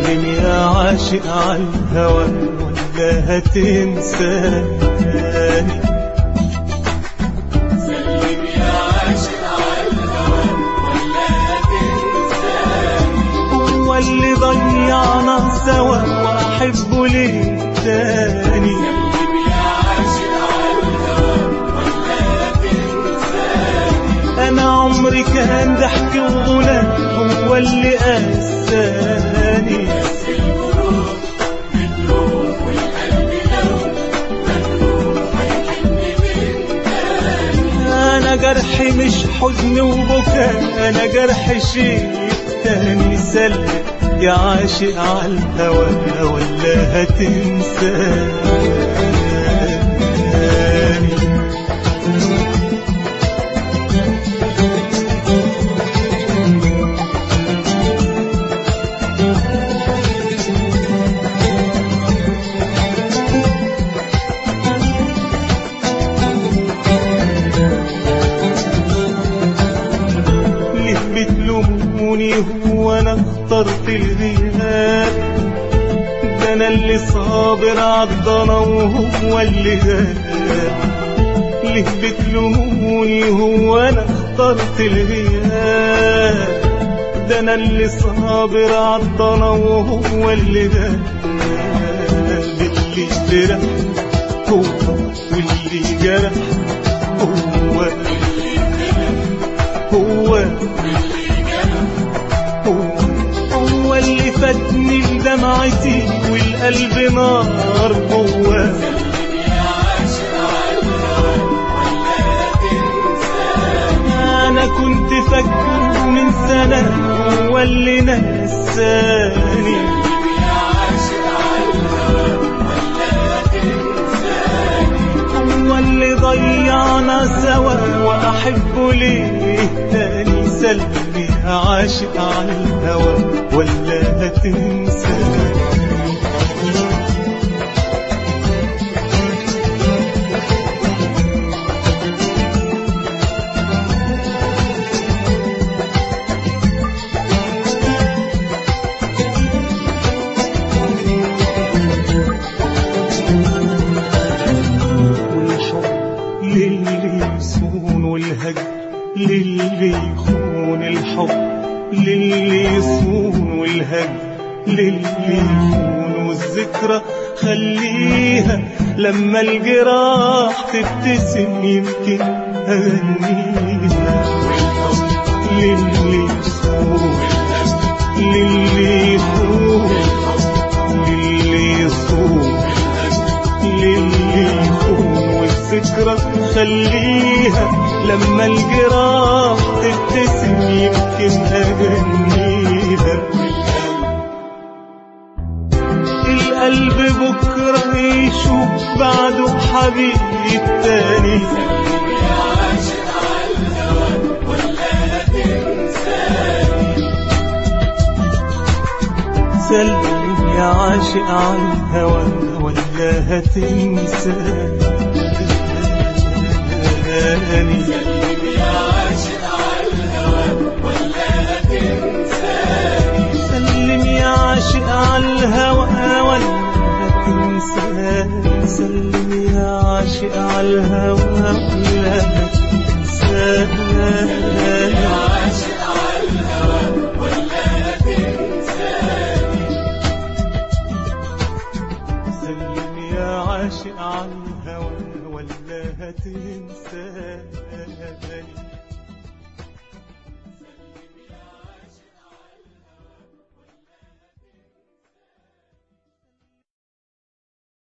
سلم يا عاشق على الهوى ولا هتنساني سلم يا عاشق على الهوى ولا هتنساني هو اللي ضيعنا سوا واحبه ليه تاني سلم يا عاشق على الهوى ولا هتنساني انا عمري كان ضحك وغنى هو اللي قساني بس القلوب بتروح والقلب لو مجروح هيحن من تاني انا جرحي مش حزن وبكاء انا جرح شيء تاني سلم يا عاشق على الهوى ولا هتنساني ليه بتلوموني هو انا اخترت الغياب ده انا اللي صابر عالضنا وهو اللي غاب ليه بتلوموني هو انا اخترت الغياب ده انا اللي صابر عالضنا وهو اللي غاب اللي جرح هو واللي جرح هو هو هو هو اللي فاتني بدمعتي والقلب نار جواه يا عاشق على الهوى ولا هتنساني انا كنت فاكره من سنة هو اللي نساني يا عاشق على الهوى ولا هتنساني هو اللي ضيعنا سوا واحبه ليه تاني سلبي عاشق على الهوى ولا هتنساني والحب للي يصون والهجر للي يخون الحب للي يصون والهجر للي يخون والذكرى خليها لما الجراح تبتسم يمكن أغنيها للي يصون للي يخون للي يصون للي يخون والذكرى خليها لما الجراح تبتسم يمكن أغنيها القلب بكرة يشوف بعده حبيب تاني يا عاشق على الهوى ولا هتنساني سلم يا عاشق على الهوى ولا هتنساني سلم يا عاشق على الهوى ولا هتنساني سلم يا عاشق على الهوى ولا تنساني سلم يا عاشق على الهوى ولا تنساني يا عاشق على الهوى ولا هتنساني سلم يا عاشق على الهوى ولا هتنساني